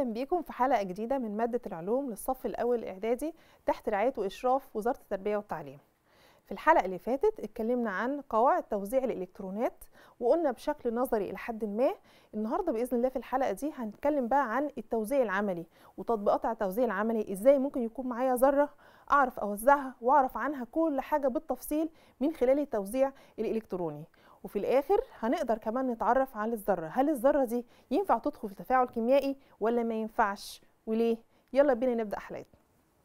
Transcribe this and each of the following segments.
بيكم في حلقة جديدة من مادة العلوم للصف الأول الإعدادي تحت رعاية وإشراف وزارة التربية والتعليم. في الحلقة اللي فاتت اتكلمنا عن قواعد توزيع الإلكترونات وقلنا بشكل نظري إلى حد ما النهاردة بإذن الله في الحلقة دي هنتكلم بقى عن التوزيع العملي وتطبيقات على التوزيع العملي إزاي ممكن يكون معايا ذرة أعرف أوزعها وأعرف عنها كل حاجة بالتفصيل من خلال التوزيع الإلكتروني. وفي الاخر هنقدر كمان نتعرف على الذره هل الذره دي ينفع تدخل في تفاعل كيميائي ولا ما ينفعش وليه يلا بينا نبدا حلقتنا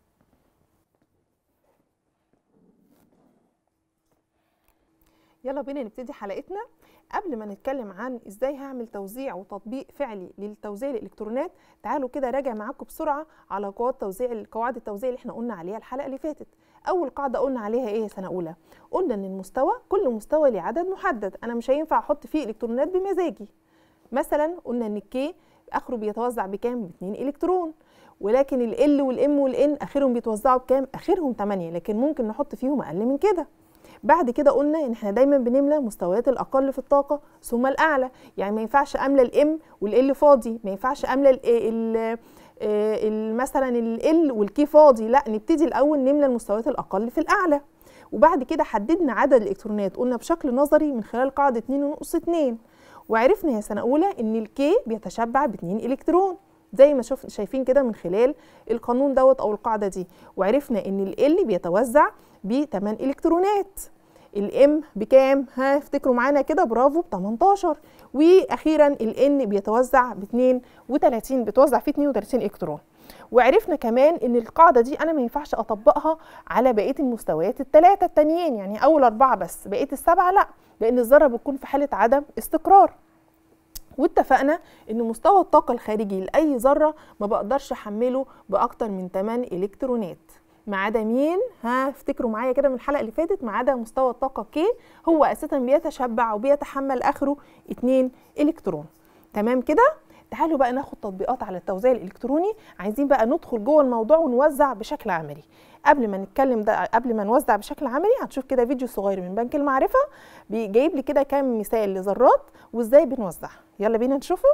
يلا بينا نبتدي حلقتنا قبل ما نتكلم عن ازاي هعمل توزيع وتطبيق فعلي للتوزيع الالكترونات تعالوا كده راجع معاكم بسرعه على قواعد توزيع قواعد التوزيع اللي احنا قلنا عليها الحلقه اللي فاتت اول قاعده قلنا عليها ايه سنه اولى قلنا ان المستوى كل مستوى ليه عدد محدد انا مش هينفع احط فيه الكترونات بمزاجي مثلا قلنا ان الكي اخره بيتوزع بكام ب 2 الكترون ولكن ال والام والان اخرهم بيتوزعوا بكام اخرهم 8 لكن ممكن نحط فيهم اقل من كده بعد كده قلنا ان احنا دايما بنملى مستويات الاقل في الطاقه ثم الاعلى يعني ما ينفعش املى الام والال فاضي ما ينفعش املى ال ال مثلا ال والكي فاضي لا نبتدي الاول نملى المستويات الاقل في الاعلى وبعد كده حددنا عدد الالكترونات قلنا بشكل نظري من خلال قاعده 2 ونقص 2 وعرفنا يا سنه اولى ان الكي بيتشبع ب 2 الكترون زي ما شوف شايفين كده من خلال القانون دوت او القاعده دي وعرفنا ان ال بيتوزع ب 8 الكترونات الام بكام ها افتكروا معانا كده برافو ب 18 واخيرا الان بيتوزع ب 32 بتوزع فيه 32 الكترون وعرفنا كمان ان القاعده دي انا ما ينفعش اطبقها على بقيه المستويات الثلاثه التانيين يعني اول اربعه بس بقيه السبعه لا لان الذره بتكون في حاله عدم استقرار واتفقنا ان مستوى الطاقه الخارجي لاي ذره ما بقدرش احمله باكتر من 8 الكترونات ما عدا مين ها افتكروا معايا كده من الحلقه اللي فاتت ما عدا مستوى الطاقه كي هو اساسا بيتشبع وبيتحمل اخره 2 الكترون تمام كده تعالوا بقى ناخد تطبيقات على التوزيع الالكتروني عايزين بقى ندخل جوه الموضوع ونوزع بشكل عملي قبل ما نتكلم ده قبل ما نوزع بشكل عملي هتشوف كده فيديو صغير من بنك المعرفه جايب لي كده كام مثال لذرات وازاي بنوزعها يلا بينا نشوفه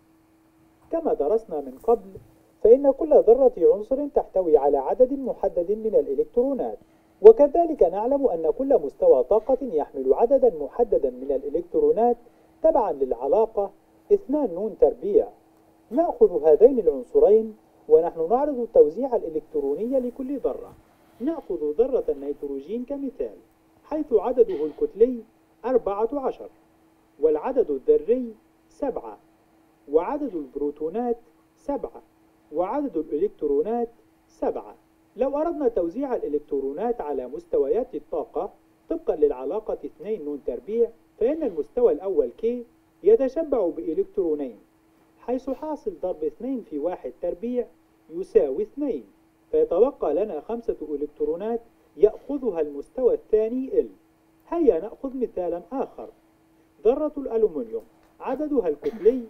كما درسنا من قبل فإن كل ذرة عنصر تحتوي على عدد محدد من الإلكترونات وكذلك نعلم أن كل مستوى طاقة يحمل عددا محددا من الإلكترونات تبعا للعلاقة اثنان نون تربيع نأخذ هذين العنصرين ونحن نعرض التوزيع الإلكتروني لكل ذرة نأخذ ذرة النيتروجين كمثال حيث عدده الكتلي أربعة عشر والعدد الذري سبعة وعدد البروتونات سبعة وعدد الإلكترونات سبعة لو أردنا توزيع الإلكترونات على مستويات الطاقة طبقا للعلاقة 2 نون تربيع فإن المستوى الأول K يتشبع بإلكترونين حيث حاصل ضرب 2 في 1 تربيع يساوي 2 فيتبقى لنا خمسة إلكترونات يأخذها المستوى الثاني L هيا نأخذ مثالا آخر ذرة الألومنيوم عددها الكتلي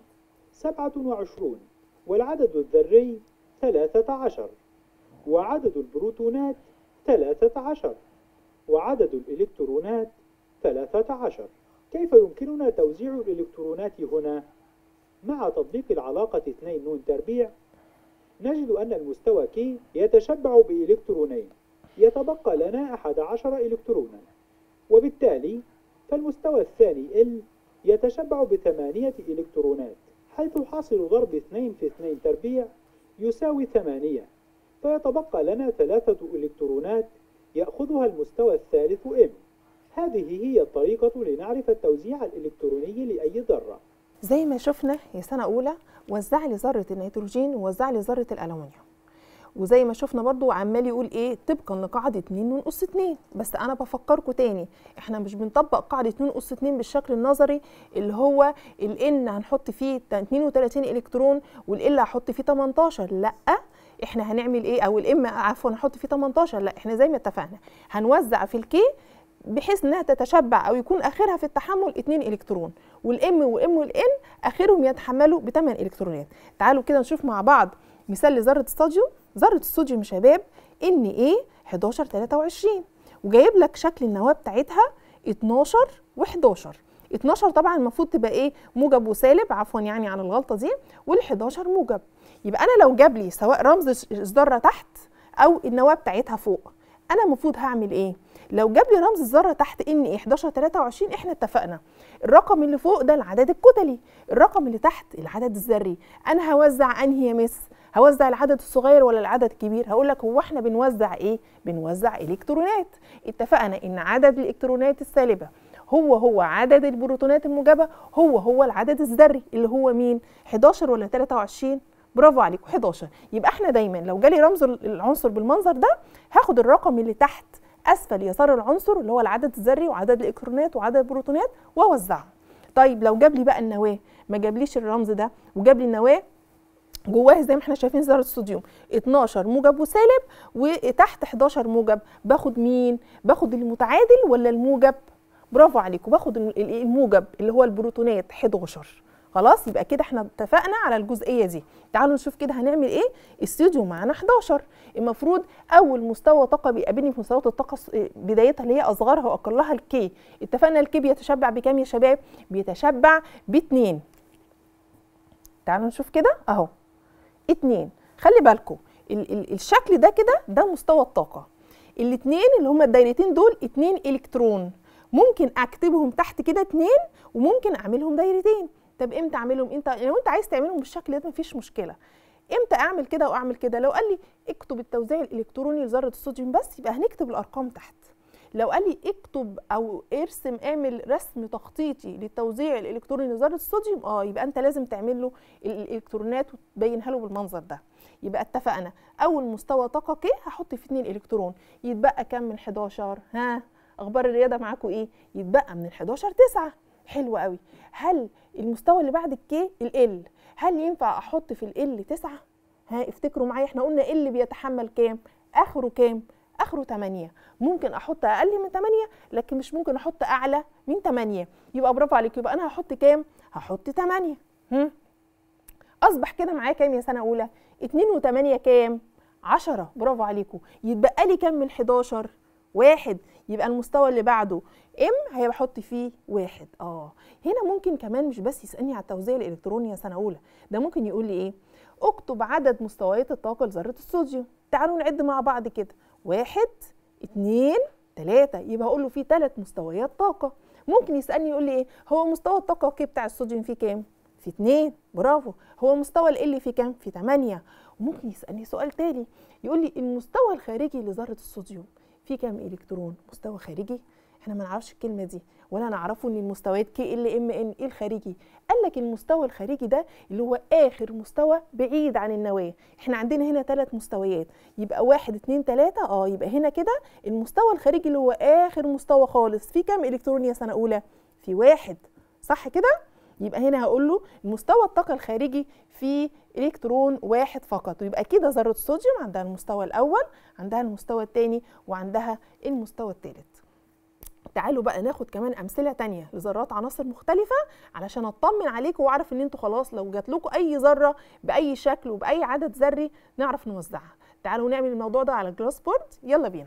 27 والعدد الذري 13 وعدد البروتونات 13 وعدد الإلكترونات 13 كيف يمكننا توزيع الإلكترونات هنا؟ مع تطبيق العلاقة 2 نون تربيع نجد أن المستوى K يتشبع بإلكترونين يتبقى لنا 11 إلكترونا وبالتالي فالمستوى الثاني L يتشبع بثمانية إلكترونات حيث حاصل ضرب 2 في 2 تربيع يساوي 8 فيتبقى لنا ثلاثة إلكترونات يأخذها المستوى الثالث M هذه هي الطريقة لنعرف التوزيع الإلكتروني لأي ذرة زي ما شفنا يا سنه اولى وزع لي ذره النيتروجين ووزع لي ذره الالومنيوم وزي ما شفنا برضو عمال يقول ايه طبقا لقاعده 2 ونقص 2 بس انا بفكركم تاني احنا مش بنطبق قاعده 2 ونقص 2 بالشكل النظري اللي هو الان هنحط فيه 32 الكترون والال هحط فيه 18 لا احنا هنعمل ايه او الام عفوا هنحط فيه 18 لا احنا زي ما اتفقنا هنوزع في الكي بحيث انها تتشبع او يكون اخرها في التحمل 2 الكترون والام والام والان اخرهم يتحملوا ب 8 الكترونات تعالوا كده نشوف مع بعض مثال لذره الصوديوم ذره الصوديوم يا شباب ان ايه 11 23 وجايب لك شكل النواه بتاعتها 12 و11 12 طبعا المفروض تبقى ايه موجب وسالب عفوا يعني عن الغلطه دي وال11 موجب يبقى انا لو جاب لي سواء رمز الذره تحت او النواه بتاعتها فوق انا المفروض هعمل ايه لو جاب لي رمز الذره تحت ان 11 23 احنا اتفقنا الرقم اللي فوق ده العدد الكتلي الرقم اللي تحت العدد الذري انا هوزع انهي يا مس هوزع العدد الصغير ولا العدد الكبير هقول لك هو احنا بنوزع ايه بنوزع الكترونات اتفقنا ان عدد الالكترونات السالبه هو هو عدد البروتونات الموجبه هو هو العدد الذري اللي هو مين 11 ولا 23 برافو عليكم 11 يبقى احنا دايما لو جالي رمز العنصر بالمنظر ده هاخد الرقم اللي تحت اسفل يسار العنصر اللي هو العدد الذري وعدد الالكترونات وعدد البروتونات واوزعه طيب لو جاب لي بقى النواه ما جابليش الرمز ده وجاب لي النواه جواها زي ما احنا شايفين ذره الصوديوم 12 موجب وسالب وتحت 11 موجب باخد مين باخد المتعادل ولا الموجب برافو عليكم باخد الموجب اللي هو البروتونات 11 خلاص يبقى كده احنا اتفقنا على الجزئيه دي تعالوا نشوف كده هنعمل ايه الصوديوم معانا 11 المفروض اول مستوى طاقه بيقابلني في مستويات الطاقه بدايتها اللي هي اصغرها واقلها الكي اتفقنا الكي بيتشبع بكام يا شباب بيتشبع باتنين تعالوا نشوف كده اهو اتنين خلي بالكم ال ال الشكل ده كده ده مستوى الطاقه الاتنين اللي هما الدايرتين دول اتنين الكترون ممكن اكتبهم تحت كده اتنين وممكن اعملهم دايرتين طب امتى اعملهم انت لو انت عايز تعملهم بالشكل ده مفيش مشكله امتى اعمل كده واعمل كده لو قال لي اكتب التوزيع الالكتروني لذره الصوديوم بس يبقى هنكتب الارقام تحت لو قال لي اكتب او ارسم اعمل رسم تخطيطي للتوزيع الالكتروني لذره الصوديوم اه يبقى انت لازم تعمل له الالكترونات وتبينها له بالمنظر ده يبقى اتفقنا اول مستوى طاقه كي هحط فيه 2 الكترون يتبقى كام من 11 ها اخبار الرياضه معاكم ايه يتبقى من ال 11 9 حلو قوي هل المستوى اللي بعد الكي ال هل ينفع احط في ال 9 ها افتكروا معايا احنا قلنا ال بيتحمل كام اخره كام اخره 8 ممكن احط اقل من 8 لكن مش ممكن احط اعلى من 8 يبقى برافو عليك يبقى انا هحط كام هحط 8 هم اصبح كده معايا كام يا سنه اولى 2 و8 كام 10 برافو عليكم يتبقى لي كام من 11 واحد يبقى المستوى اللي بعده ام هيبقى احط فيه واحد اه هنا ممكن كمان مش بس يسالني على التوزيع الالكتروني يا سنه اولى ده ممكن يقول لي ايه اكتب عدد مستويات الطاقه لذره الصوديوم تعالوا نعد مع بعض كده واحد اتنين تلاتة يبقى هقول له في تلات مستويات طاقة ممكن يسألني يقول لي ايه هو مستوى الطاقة كي بتاع الصوديوم فيه كام؟ في اتنين برافو هو مستوى ال فيه كام؟ في تمانية وممكن يسألني سؤال تاني يقول لي المستوى الخارجي لذرة الصوديوم فيه كام الكترون؟ مستوى خارجي؟ احنا ما نعرفش الكلمه دي ولا نعرفه ان المستويات كي ال ام ان ايه الخارجي قال لك المستوى الخارجي ده اللي هو اخر مستوى بعيد عن النواه احنا عندنا هنا ثلاث مستويات يبقى واحد اتنين تلاته اه يبقى هنا كده المستوى الخارجي اللي هو اخر مستوى خالص في كام الكترون يا سنه اولى في واحد صح كده يبقى هنا هقول له مستوى الطاقة الخارجي في إلكترون واحد فقط ويبقى كده ذرة الصوديوم عندها المستوى الأول عندها المستوى الثاني وعندها المستوى الثالث تعالوا بقى ناخد كمان امثله تانية لذرات عناصر مختلفه علشان اطمن عليكم واعرف ان انتوا خلاص لو جات لكم اي ذره باي شكل وباي عدد ذري نعرف نوزعها تعالوا نعمل الموضوع ده على الجلاس بورد يلا بينا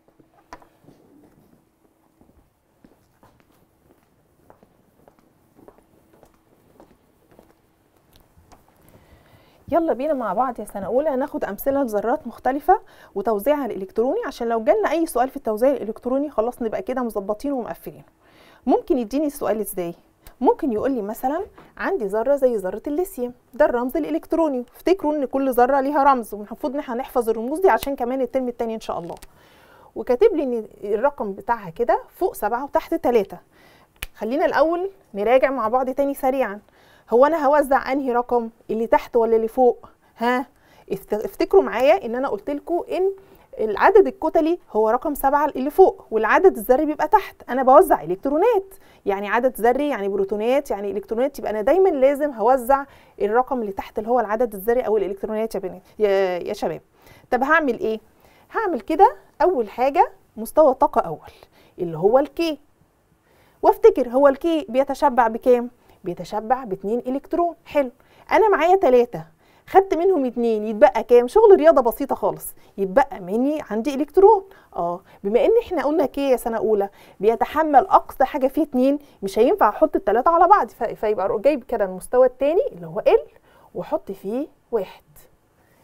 يلا بينا مع بعض يا سنه اولى ناخد امثله لذرات مختلفه وتوزيعها الالكتروني عشان لو جالنا اي سؤال في التوزيع الالكتروني خلاص نبقى كده مظبطين ومقفلين ممكن يديني السؤال ازاي ممكن يقول لي مثلا عندي ذره زي ذره الليثيوم ده الرمز الالكتروني افتكروا ان كل ذره ليها رمز والمفروض ان احنا نحفظ الرموز دي عشان كمان الترم التاني ان شاء الله وكاتب لي ان الرقم بتاعها كده فوق سبعة وتحت تلاتة خلينا الاول نراجع مع بعض تاني سريعا هو انا هوزع انهي رقم اللي تحت ولا اللي فوق ها افتكروا معايا ان انا قلت لكم ان العدد الكتلي هو رقم سبعة اللي فوق والعدد الذري بيبقى تحت انا بوزع الكترونات يعني عدد ذري يعني بروتونات يعني الكترونات يبقى انا دايما لازم هوزع الرقم اللي تحت اللي هو العدد الذري او الالكترونات يا بنات يا, يا شباب طب هعمل ايه هعمل كده اول حاجه مستوى طاقه اول اللي هو الكي وافتكر هو الكي بيتشبع بكام بيتشبع باتنين الكترون حلو انا معايا تلاتة خدت منهم اتنين يتبقى كام شغل رياضه بسيطه خالص يتبقى مني عندي الكترون اه بما ان احنا قلنا كي يا سنه اولى بيتحمل اقصى حاجه فيه اتنين مش هينفع احط التلاته على بعض فيبقى جايب كده المستوى التاني اللي هو ال واحط فيه واحد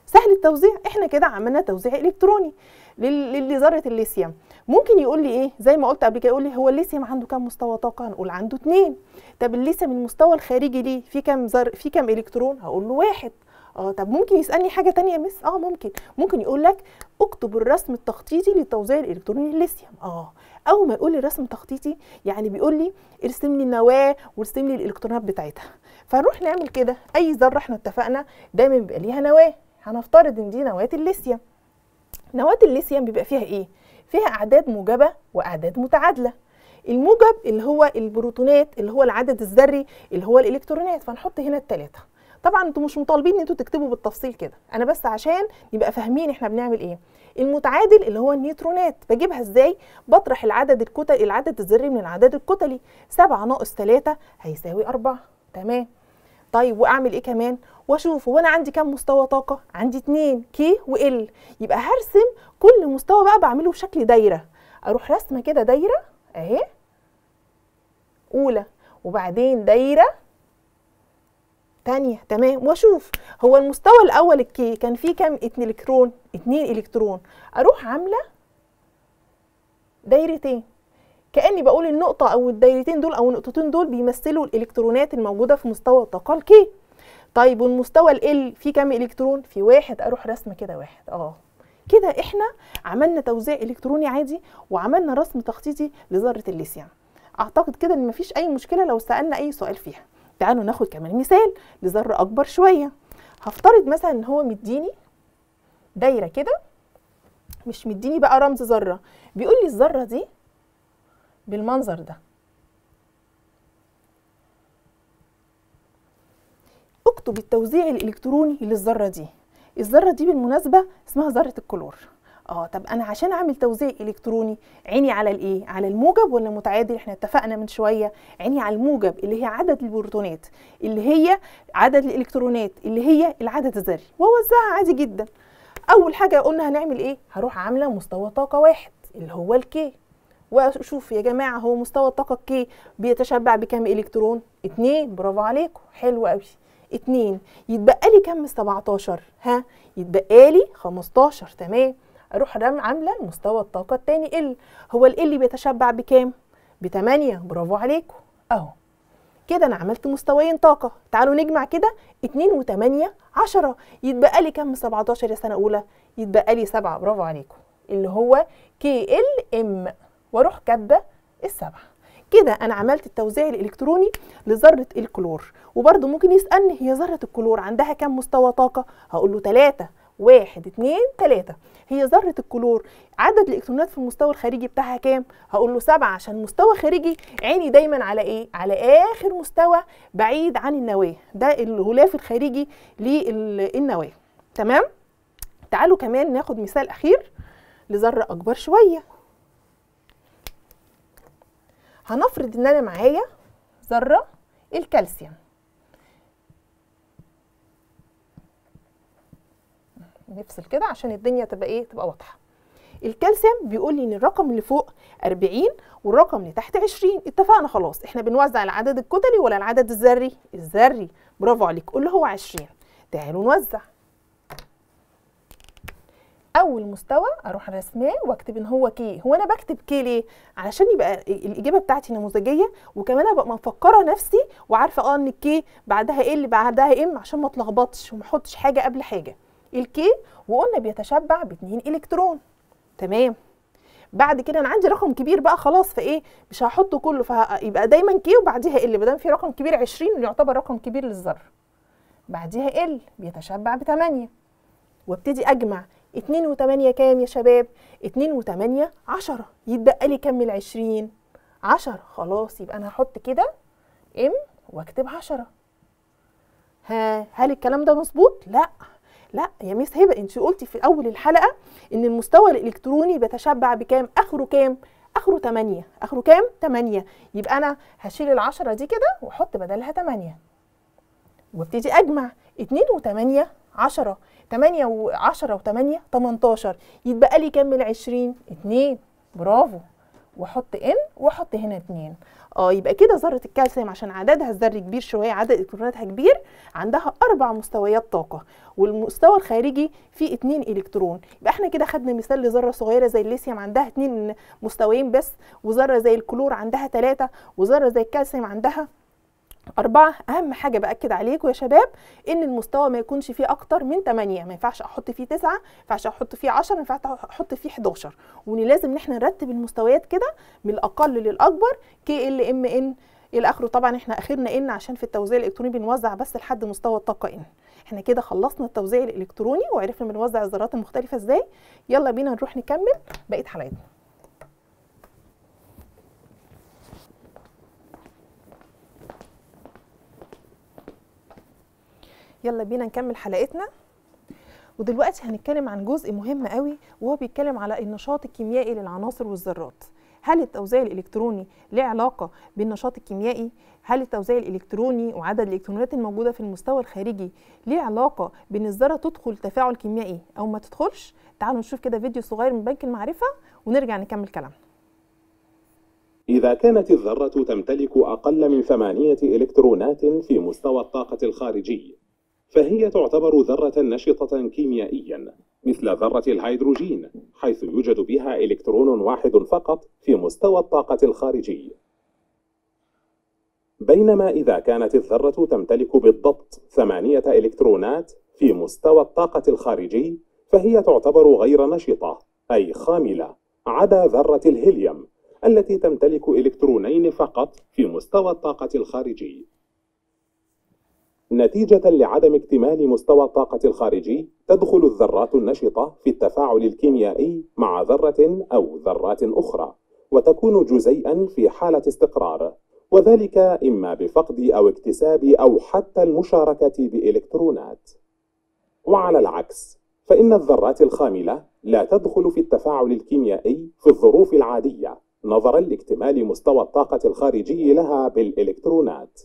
سهل التوزيع احنا كده عملنا توزيع الكتروني لل- لذره الليثيوم ممكن يقول لي ايه زي ما قلت قبل كده يقول لي هو الليثيوم عنده كام مستوى طاقه هنقول عنده اتنين طب الليثيوم المستوى الخارجي ليه في كام ذر في كام الكترون هقول له واحد اه طب ممكن يسالني حاجه تانية يا مس اه ممكن ممكن يقول لك اكتب الرسم التخطيطي للتوزيع الالكتروني للليثيوم اه اول ما يقول لي رسم تخطيطي يعني بيقول لي ارسم لي النواه وارسم لي الالكترونات بتاعتها فنروح نعمل كده اي ذره احنا اتفقنا دايما بيبقى ليها نواه هنفترض ان دي نواه الليثيوم نواه الليثيوم بيبقى فيها ايه فيها اعداد موجبه واعداد متعادله الموجب اللي هو البروتونات اللي هو العدد الذري اللي هو الالكترونات فنحط هنا الثلاثه طبعا انتوا مش مطالبين ان انتوا تكتبوا بالتفصيل كده انا بس عشان نبقى فاهمين احنا بنعمل ايه المتعادل اللي هو النيوترونات بجيبها ازاي بطرح العدد الكتلي العدد الذري من العدد الكتلي 7 ناقص 3 هيساوي 4 تمام طيب واعمل ايه كمان واشوف هو انا عندي كام مستوى طاقه عندي اتنين كي وال يبقى هرسم كل مستوى بقى بعمله بشكل دايره اروح رسمه كده دايره اهي اولى وبعدين دايره تانية تمام واشوف هو المستوى الاول الكي كان فيه كام اتنين الكترون اتنين الكترون اروح عامله دايرتين كاني بقول النقطه او الدايرتين دول او النقطتين دول بيمثلوا الالكترونات الموجوده في مستوى الطاقه الكي طيب والمستوى ال فيه كام الكترون في واحد اروح رسمه كده واحد اه كده احنا عملنا توزيع الكتروني عادي وعملنا رسم تخطيطي لذره الليثيوم اعتقد كده ان مفيش اي مشكله لو سالنا اي سؤال فيها تعالوا ناخد كمان مثال لذره اكبر شويه هفترض مثلا ان هو مديني دايره كده مش مديني بقى رمز ذره بيقول لي الذره دي بالمنظر ده اكتب التوزيع الالكتروني للذره دي الذره دي بالمناسبه اسمها ذره الكلور اه طب انا عشان اعمل توزيع الكتروني عيني على الايه على الموجب ولا المتعادل احنا اتفقنا من شويه عيني على الموجب اللي هي عدد البروتونات اللي هي عدد الالكترونات اللي هي العدد الذري واوزعها عادي جدا اول حاجه قلنا هنعمل ايه هروح عامله مستوى طاقه واحد اللي هو الكي وشوف يا جماعه هو مستوى الطاقه الكي بيتشبع بكام الكترون اتنين برافو عليكم حلو قوي اتنين يتبقى لي كام 17 ها يتبقى لي 15 تمام اروح رام عامله مستوى الطاقه الثاني ال هو ال اللي بيتشبع بكام ب 8 برافو عليكم اهو كده انا عملت مستويين طاقه تعالوا نجمع كده 2 و8 10 يتبقى لي كام 17 يا سنه اولى يتبقى لي 7 برافو عليكم اللي هو كي ال ام واروح كاتبه السبعه كده انا عملت التوزيع الالكتروني لذره الكلور وبرده ممكن يسالني هي ذره الكلور عندها كام مستوى طاقه هقول له 3 واحد اتنين تلاتة هي ذرة الكلور عدد الإلكترونات في المستوى الخارجي بتاعها كام؟ هقول له سبعة عشان مستوى خارجي عيني دايما على إيه؟ على آخر مستوى بعيد عن النواة ده الغلاف الخارجي للنواة تمام؟ تعالوا كمان ناخد مثال أخير لذرة أكبر شوية هنفرض إن أنا معايا ذرة الكالسيوم نفصل كده عشان الدنيا تبقى ايه تبقى واضحه الكالسيوم بيقول لي ان الرقم اللي فوق 40 والرقم اللي تحت 20 اتفقنا خلاص احنا بنوزع العدد الكتلي ولا العدد الذري الذري برافو عليك قول له هو 20 تعالوا نوزع اول مستوى اروح رسماه واكتب ان هو كي هو انا بكتب كي ليه علشان يبقى الاجابه بتاعتي نموذجيه وكمان ابقى مفكره نفسي وعارفه اه ان الكي بعدها ايه اللي بعدها ام عشان ما اتلخبطش وما احطش حاجه قبل حاجه الكي وقلنا بيتشبع باتنين الكترون تمام بعد كده انا عندي رقم كبير بقى خلاص فايه مش هحطه كله فيبقى دايما كي وبعديها ال ما دام في رقم كبير 20 اللي يعتبر رقم كبير للذره بعديها ال بيتشبع ب 8 وابتدي اجمع 2 و8 كام يا شباب 2 و8 10 يتبقى لي كام من 20 10 خلاص يبقى انا هحط كده ام واكتب 10 ها هل الكلام ده مظبوط لا لا يا ميس هبه انت قلتي في اول الحلقه ان المستوى الالكتروني بيتشبع بكام اخره كام اخره 8 اخره كام 8 يبقى انا هشيل ال10 دي كده واحط بدلها 8 وابتدي اجمع 2 و8 10 8 و10 و8 18 يتبقى لي كام من 20 2 برافو واحط ان واحط هنا اتنين اه يبقى كده ذره الكالسيوم عشان عددها الذري كبير شويه عدد الكتروناتها كبير عندها اربع مستويات طاقه والمستوى الخارجي فيه اتنين الكترون يبقى احنا كده خدنا مثال لذره صغيره زي الليثيوم عندها اتنين مستويين بس وذره زي الكلور عندها ثلاثه وذره زي الكالسيوم عندها أربعة أهم حاجة بأكد عليكم يا شباب إن المستوى ما يكونش فيه أكتر من 8 ما ينفعش أحط فيه 9 ما ينفعش أحط فيه 10 ما ينفعش أحط فيه 11 وإن لازم إن إحنا نرتب المستويات كده من الأقل للأكبر كي ال ام ان إلى آخره طبعا إحنا آخرنا إن عشان في التوزيع الإلكتروني بنوزع بس لحد مستوى الطاقة إن إحنا كده خلصنا التوزيع الإلكتروني وعرفنا بنوزع الذرات المختلفة إزاي يلا بينا نروح نكمل بقية حلقتنا يلا بينا نكمل حلقتنا ودلوقتي هنتكلم عن جزء مهم قوي وهو بيتكلم على النشاط الكيميائي للعناصر والذرات هل التوزيع الالكتروني له علاقه بالنشاط الكيميائي هل التوزيع الالكتروني وعدد الالكترونات الموجوده في المستوى الخارجي ليه علاقه بان الذره تدخل تفاعل كيميائي او ما تدخلش تعالوا نشوف كده فيديو صغير من بنك المعرفه ونرجع نكمل كلامنا إذا كانت الذرة تمتلك أقل من ثمانية إلكترونات في مستوى الطاقة الخارجي فهي تعتبر ذرة نشطة كيميائيا مثل ذرة الهيدروجين حيث يوجد بها إلكترون واحد فقط في مستوى الطاقة الخارجي بينما إذا كانت الذرة تمتلك بالضبط ثمانية إلكترونات في مستوى الطاقة الخارجي فهي تعتبر غير نشطة أي خاملة عدا ذرة الهيليوم التي تمتلك إلكترونين فقط في مستوى الطاقة الخارجي نتيجة لعدم اكتمال مستوى الطاقة الخارجي تدخل الذرات النشطة في التفاعل الكيميائي مع ذرة أو ذرات أخرى وتكون جزيئا في حالة استقرار وذلك إما بفقد أو اكتساب أو حتى المشاركة بإلكترونات وعلى العكس فإن الذرات الخاملة لا تدخل في التفاعل الكيميائي في الظروف العادية نظرا لاكتمال مستوى الطاقة الخارجي لها بالإلكترونات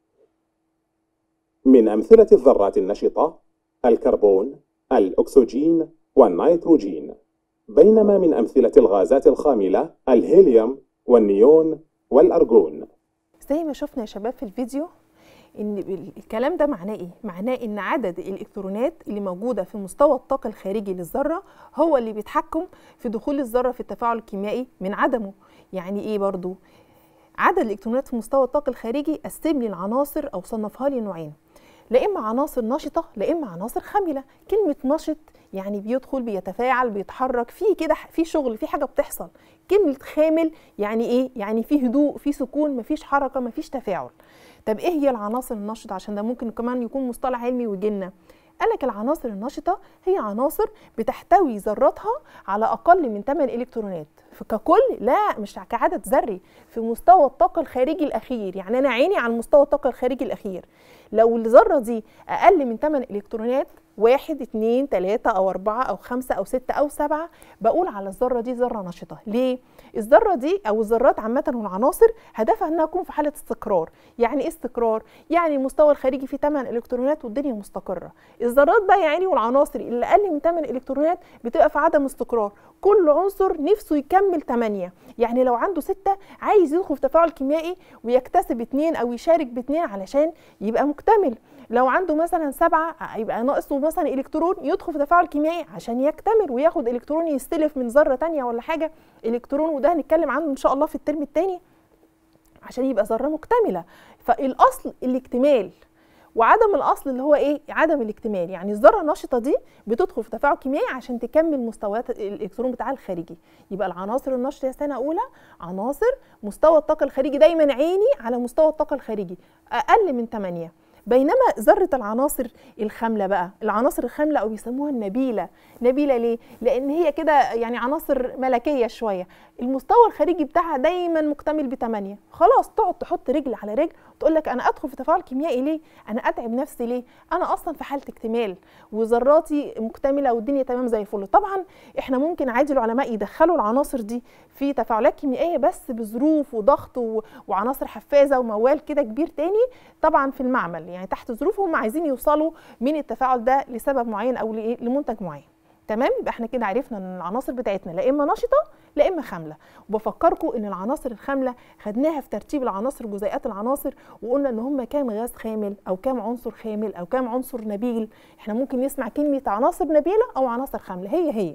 من أمثلة الذرات النشطة الكربون، الأكسجين، والنيتروجين، بينما من أمثلة الغازات الخاملة الهيليوم والنيون والأرجون. زي ما شفنا يا شباب في الفيديو ان الكلام ده معناه ايه معناه ان عدد الالكترونات اللي موجوده في مستوى الطاقه الخارجي للذره هو اللي بيتحكم في دخول الذره في التفاعل الكيميائي من عدمه يعني ايه برضو عدد الالكترونات في مستوى الطاقه الخارجي قسم لي العناصر او صنفها لي نوعين لا اما عناصر نشطه لا اما عناصر خامله كلمه نشط يعني بيدخل بيتفاعل بيتحرك في كده في شغل في حاجه بتحصل كلمه خامل يعني ايه يعني في هدوء في سكون مفيش حركه مفيش تفاعل طب ايه هي العناصر النشطه عشان ده ممكن كمان يكون مصطلح علمي ويجينا قالك العناصر النشطة هي عناصر بتحتوي ذراتها على أقل من 8 إلكترونات فككل لا مش كعدد ذري في مستوى الطاقة الخارجي الأخير يعني أنا عيني على مستوى الطاقة الخارجي الأخير لو الذرة دي أقل من 8 إلكترونات واحد اتنين تلاتة أو أربعة أو خمسة أو ستة أو سبعة بقول على الذرة دي ذرة نشطة ليه؟ الذرة دي أو الذرات عامة والعناصر هدفها إنها تكون في حالة استقرار يعني إيه استقرار؟ يعني المستوى الخارجي فيه 8 إلكترونات والدنيا مستقرة الذرات بقى يعني والعناصر اللي أقل من 8 إلكترونات بتبقى في عدم استقرار كل عنصر نفسه يكمل 8 يعني لو عنده 6 عايز يدخل في تفاعل كيميائي ويكتسب 2 أو يشارك باثنين علشان يبقى مكتمل لو عنده مثلا سبعة يبقى ناقصه مثلا الكترون يدخل في تفاعل كيميائي عشان يكتمل وياخد الكترون يستلف من ذره تانية ولا حاجه الكترون وده هنتكلم عنه ان شاء الله في الترم الثاني عشان يبقى ذره مكتمله فالاصل الاكتمال وعدم الاصل اللي هو ايه عدم الاكتمال يعني الذره النشطه دي بتدخل في تفاعل كيميائي عشان تكمل مستويات الالكترون بتاعها الخارجي يبقى العناصر النشطه يا سنه اولى عناصر مستوى الطاقه الخارجي دايما عيني على مستوى الطاقه الخارجي اقل من 8 بينما ذره العناصر الخامله بقى العناصر الخامله او بيسموها النبيله نبيله ليه لان هي كده يعني عناصر ملكيه شويه المستوى الخارجي بتاعها دايما مكتمل بثمانية خلاص تقعد تحط رجل على رجل تقول لك انا ادخل في تفاعل كيميائي ليه انا اتعب نفسي ليه انا اصلا في حاله اكتمال وذراتي مكتمله والدنيا تمام زي الفل طبعا احنا ممكن عادي العلماء يدخلوا العناصر دي في تفاعلات كيميائيه بس بظروف وضغط و... وعناصر حفازه وموال كده كبير تاني طبعا في المعمل يعني تحت ظروف هم عايزين يوصلوا من التفاعل ده لسبب معين او لمنتج معين تمام يبقى احنا كده عرفنا ان العناصر بتاعتنا لا اما نشطه لا اما خامله وبفكركم ان العناصر الخامله خدناها في ترتيب العناصر جزيئات العناصر وقلنا ان هم كام غاز خامل او كام عنصر خامل او كام عنصر نبيل احنا ممكن نسمع كلمه عناصر نبيله او عناصر خامله هي هي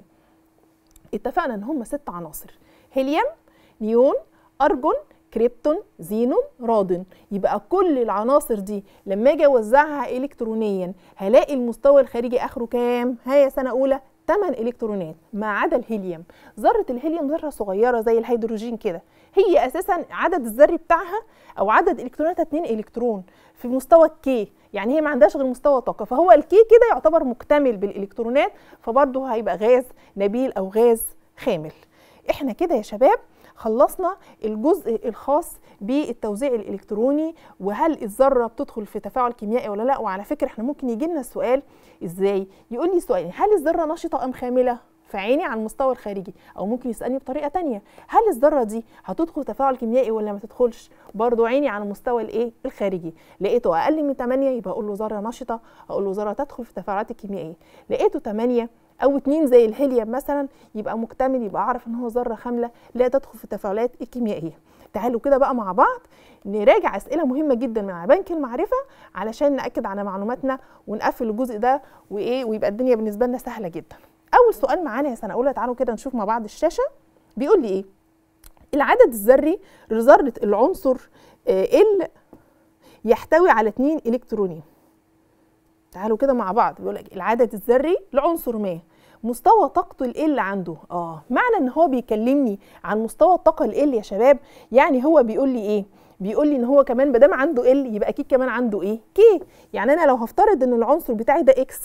اتفقنا ان هم ست عناصر هيليوم نيون ارجون كريبتون زينون رادون يبقى كل العناصر دي لما اجي اوزعها الكترونيا هلاقي المستوى الخارجي اخره كام ها يا سنه اولى 8 الكترونات ما عدا الهيليوم ذره الهيليوم ذره صغيره زي الهيدروجين كده هي اساسا عدد الذري بتاعها او عدد الكتروناتها 2 الكترون في مستوى الكي يعني هي ما عندهاش غير مستوى طاقه فهو الكي كده يعتبر مكتمل بالالكترونات فبرضه هيبقى غاز نبيل او غاز خامل احنا كده يا شباب خلصنا الجزء الخاص بالتوزيع الالكتروني وهل الذره بتدخل في تفاعل كيميائي ولا لا وعلى فكره احنا ممكن يجي لنا السؤال ازاي يقول لي سؤال هل الذره نشطه ام خامله فعيني على المستوى الخارجي او ممكن يسالني بطريقه تانية هل الذره دي هتدخل تفاعل كيميائي ولا ما تدخلش برضو عيني على المستوى الايه الخارجي لقيته اقل من 8 يبقى اقول له ذره نشطه اقول له ذره تدخل في التفاعلات الكيميائيه لقيته 8 او اتنين زي الهيليوم مثلا يبقى مكتمل يبقى اعرف ان هو ذره خامله لا تدخل في التفاعلات الكيميائيه تعالوا كده بقى مع بعض نراجع اسئله مهمه جدا من على بنك المعرفه علشان ناكد على معلوماتنا ونقفل الجزء ده وايه ويبقى الدنيا بالنسبه لنا سهله جدا اول سؤال معانا يا سنه اولى تعالوا كده نشوف مع بعض الشاشه بيقول لي ايه العدد الذري لذره العنصر ال يحتوي على 2 الكترونين تعالوا كده مع بعض بيقول لك العدد الذري لعنصر ما مستوى طاقته ال عنده اه معنى ان هو بيكلمني عن مستوى الطاقه ال يا شباب يعني هو بيقول لي ايه بيقول لي ان هو كمان ما دام عنده ال يبقى اكيد كمان عنده ايه كي يعني انا لو هفترض ان العنصر بتاعي ده اكس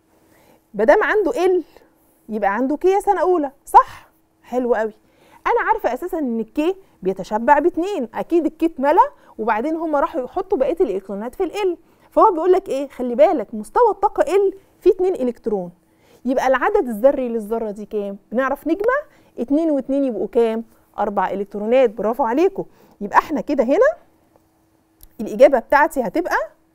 ما دام عنده ال يبقى عنده كي يا سنه اولى صح حلو قوي انا عارفه اساسا ان الكي بيتشبع باتنين اكيد الكي اتملى وبعدين هم راحوا يحطوا بقيه الالكترونات في ال فهو بيقول لك ايه خلي بالك مستوى الطاقه ال فيه 2 الكترون يبقى العدد الذري للذره دي كام بنعرف نجمع 2 و2 يبقوا كام 4 الكترونات برافو عليكم يبقى احنا كده هنا الاجابه بتاعتي هتبقى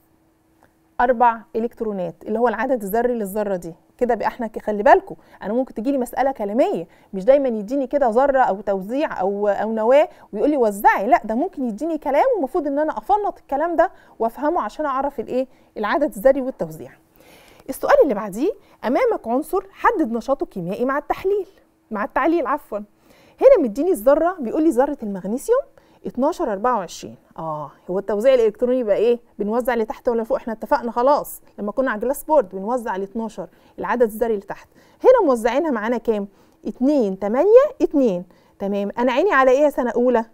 اربع الكترونات اللي هو العدد الذري للذره دي كده بقى احنا خلي بالكم انا ممكن تجي لي مساله كلاميه مش دايما يديني كده ذره او توزيع او او نواه ويقول لي وزعي لا ده ممكن يديني كلام ومفروض ان انا افنط الكلام ده وافهمه عشان اعرف الايه العدد الذري والتوزيع السؤال اللي بعديه امامك عنصر حدد نشاطه الكيميائي مع التحليل مع التعليل عفوا هنا مديني الذره بيقول لي ذره المغنيسيوم 12 24 اه هو التوزيع الالكتروني يبقى ايه بنوزع لتحت ولا فوق احنا اتفقنا خلاص لما كنا على جلاس بورد بنوزع ل 12 العدد الذري لتحت هنا موزعينها معانا كام 2 8 2 تمام انا عيني على ايه يا سنه اولى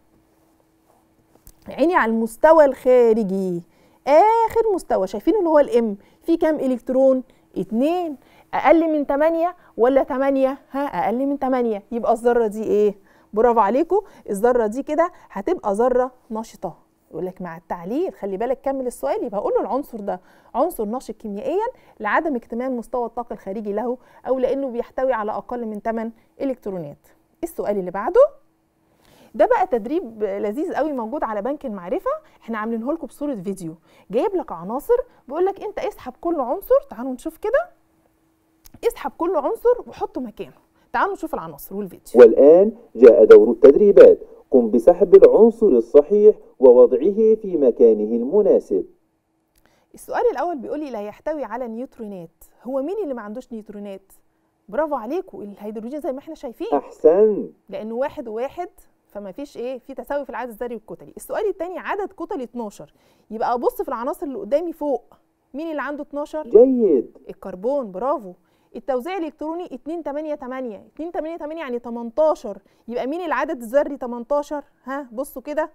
عيني على المستوى الخارجي اخر مستوى شايفين اللي هو الام في كام الكترون 2 اقل من 8 ولا 8 ها اقل من 8 يبقى الذره دي ايه برافو عليكم الذره دي كده هتبقى ذره نشطه يقول لك مع التعليل خلي بالك كمل السؤال يبقى اقول له العنصر ده عنصر نشط كيميائيا لعدم اكتمال مستوى الطاقه الخارجي له او لانه بيحتوي على اقل من 8 الكترونات السؤال اللي بعده ده بقى تدريب لذيذ قوي موجود على بنك المعرفه احنا عاملينه لكم بصوره فيديو جايب لك عناصر بيقول لك انت اسحب كل عنصر تعالوا نشوف كده اسحب كل عنصر وحطه مكانه تعالوا نشوف العناصر والفيديو والآن جاء دور التدريبات قم بسحب العنصر الصحيح ووضعه في مكانه المناسب السؤال الاول بيقول لي لا يحتوي على نيوترونات هو مين اللي ما عندوش نيوترونات برافو عليكم الهيدروجين زي ما احنا شايفين أحسن لانه واحد وواحد فما فيش ايه في تساوي في العدد الذري والكتلي السؤال الثاني عدد كتل 12 يبقى ابص في العناصر اللي قدامي فوق مين اللي عنده 12 جيد الكربون برافو التوزيع الالكتروني 2 8 8 2 8 8 يعني 18 يبقى مين العدد الذري 18 ها بصوا كده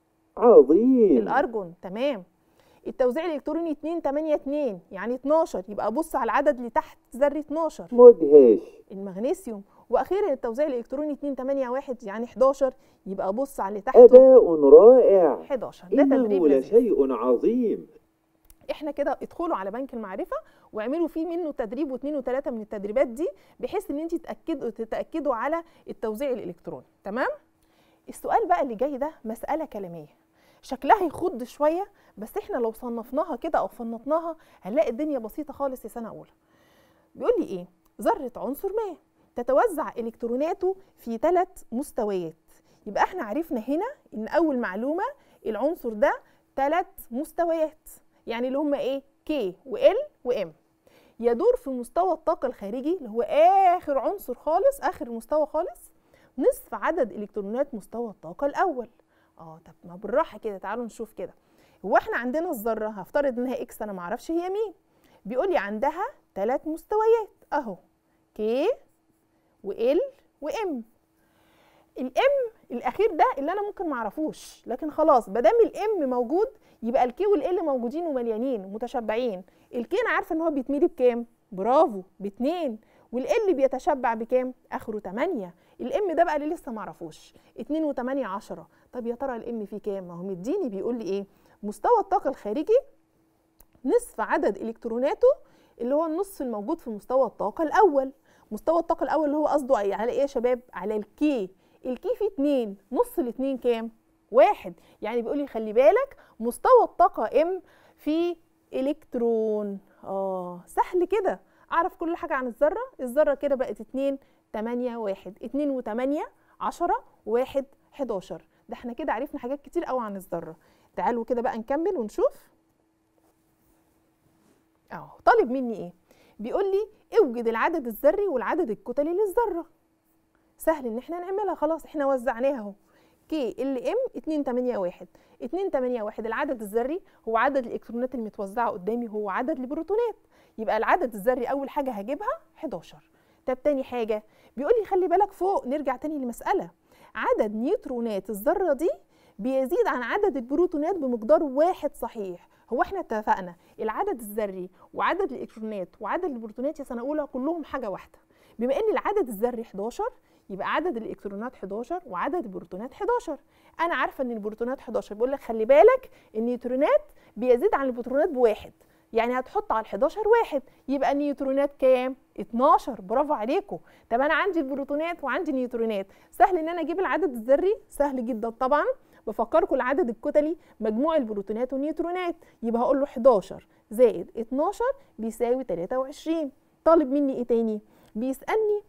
عظيم الارجون تمام التوزيع الالكتروني 2 8 2 يعني 12 يبقى بص على العدد اللي تحت ذري 12 مدهش المغنيسيوم واخيرا التوزيع الالكتروني 2 8 1 يعني 11 يبقى بص على اللي تحته أداء رائع 11 ده تدريب إنه لذيذ لشيء عظيم احنا كده ادخلوا على بنك المعرفه واعملوا فيه منه تدريب واثنين وثلاثه من التدريبات دي بحيث ان انت تتاكدوا تتاكدوا على التوزيع الالكتروني تمام السؤال بقى اللي جاي ده مساله كلاميه شكلها يخض شويه بس احنا لو صنفناها كده او فنطناها هنلاقي الدنيا بسيطه خالص يا سنه اولى بيقول لي ايه ذره عنصر ما تتوزع الكتروناته في ثلاث مستويات يبقى احنا عرفنا هنا ان اول معلومه العنصر ده ثلاث مستويات يعني اللي هم ايه K وال وام يدور في مستوى الطاقة الخارجي اللي هو آخر عنصر خالص آخر مستوى خالص نصف عدد إلكترونات مستوى الطاقة الأول اه طب ما بالراحة كده تعالوا نشوف كده هو احنا عندنا الذرة هفترض انها اكس انا معرفش هي مين بيقول لي عندها ثلاث مستويات اهو كي وال وام الام الاخير ده اللي انا ممكن معرفوش لكن خلاص ما دام الام موجود يبقى الكي والال موجودين ومليانين ومتشبعين الكي انا عارفه ان هو بيتملي بكام برافو باتنين والال بيتشبع بكام اخره 8 الام ده بقى اللي لسه معرفوش 2 و8 10 طب يا ترى الام فيه كام ما هو مديني بيقول لي ايه مستوى الطاقه الخارجي نصف عدد الكتروناته اللي هو النصف الموجود في مستوى الطاقه الاول مستوى الطاقه الاول اللي هو قصده على ايه يا شباب على الكي الكي فيه 2 نص الاتنين كام واحد يعني بيقول لي خلي بالك مستوى الطاقه ام في الكترون اه سهل كده اعرف كل حاجه عن الذره الذره كده بقت 2 8 1 2 و8 10 1 11 ده احنا كده عرفنا حاجات كتير قوي عن الذره تعالوا كده بقى نكمل ونشوف اهو طالب مني ايه بيقول لي اوجد العدد الذري والعدد الكتلي للذره سهل ان احنا نعملها خلاص احنا وزعناها اهو كي ال ام 2 8 1 2 8 1 العدد الذري هو عدد الالكترونات المتوزعه قدامي هو عدد البروتونات يبقى العدد الذري اول حاجه هجيبها 11 طب تاني حاجه بيقول لي خلي بالك فوق نرجع تاني لمساله عدد نيوترونات الذره دي بيزيد عن عدد البروتونات بمقدار واحد صحيح هو احنا اتفقنا العدد الذري وعدد الالكترونات وعدد البروتونات يا سنه اولى كلهم حاجه واحده بما ان العدد الذري 11 يبقى عدد الالكترونات 11 وعدد البروتونات 11 انا عارفه ان البروتونات 11 بيقول لك خلي بالك النيوترونات بيزيد عن البروتونات بواحد يعني هتحط على ال 11 واحد يبقى النيوترونات كام 12 برافو عليكم طب انا عندي البروتونات وعندي نيوترونات سهل ان انا اجيب العدد الذري سهل جدا طبعا بفكركم العدد الكتلي مجموع البروتونات والنيوترونات يبقى هقول له 11 زائد 12 بيساوي 23 طالب مني ايه تاني بيسالني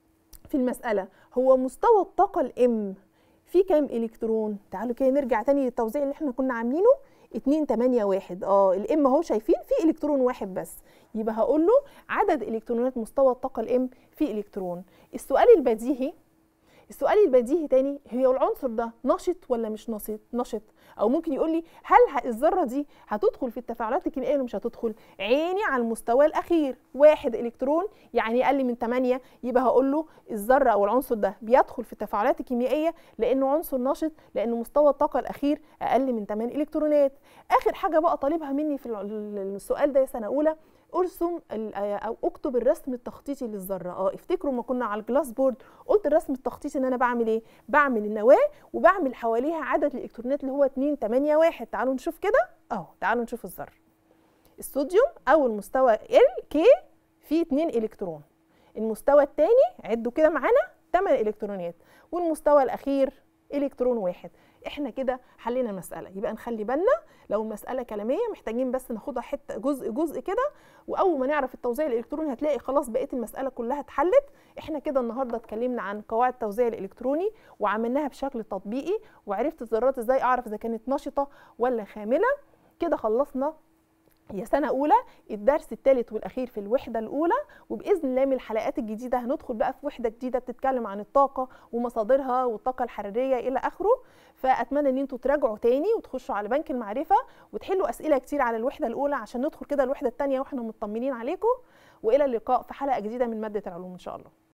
في المساله هو مستوى الطاقه الام فيه كام الكترون تعالوا كده نرجع تاني للتوزيع اللي احنا كنا عاملينه 2 8 1 اه الام اهو شايفين في الكترون واحد بس يبقى هقول له عدد الكترونات مستوى الطاقه الام في الكترون السؤال البديهي السؤال البديهي تاني هي العنصر ده نشط ولا مش نشط نشط او ممكن يقول لي هل الذره دي هتدخل في التفاعلات الكيميائيه ولا مش هتدخل عيني على المستوى الاخير واحد الكترون يعني اقل من 8 يبقى هقول له الذره او العنصر ده بيدخل في التفاعلات الكيميائيه لانه عنصر نشط لانه مستوى الطاقه الاخير اقل من 8 الكترونات اخر حاجه بقى طالبها مني في السؤال ده يا سنه اولى ارسم او اكتب الرسم التخطيطي للذره اه افتكروا ما كنا على الجلاس بورد قلت الرسم التخطيطي ان انا بعمل ايه بعمل النواه وبعمل حواليها عدد الالكترونات اللي هو 2 8 1 تعالوا نشوف كده اهو تعالوا نشوف الذره الصوديوم اول مستوى ال كي فيه 2 الكترون المستوى الثاني عدوا كده معانا 8 الكترونات والمستوى الاخير الكترون واحد احنا كده حلينا المساله يبقى نخلي بالنا لو المساله كلاميه محتاجين بس ناخدها حته جزء جزء كده واول ما نعرف التوزيع الالكتروني هتلاقي خلاص بقيه المساله كلها اتحلت احنا كده النهارده اتكلمنا عن قواعد التوزيع الالكتروني وعملناها بشكل تطبيقي وعرفت الذرات ازاي اعرف اذا كانت نشطه ولا خامله كده خلصنا يا سنة أولى الدرس الثالث والأخير في الوحدة الأولى وبإذن الله من الحلقات الجديدة هندخل بقى في وحدة جديدة بتتكلم عن الطاقة ومصادرها والطاقة الحرارية إلى آخره فأتمنى إن أنتوا تراجعوا تاني وتخشوا على بنك المعرفة وتحلوا أسئلة كتير على الوحدة الأولى عشان ندخل كده الوحدة الثانية وإحنا مطمنين عليكم وإلى اللقاء في حلقة جديدة من مادة العلوم إن شاء الله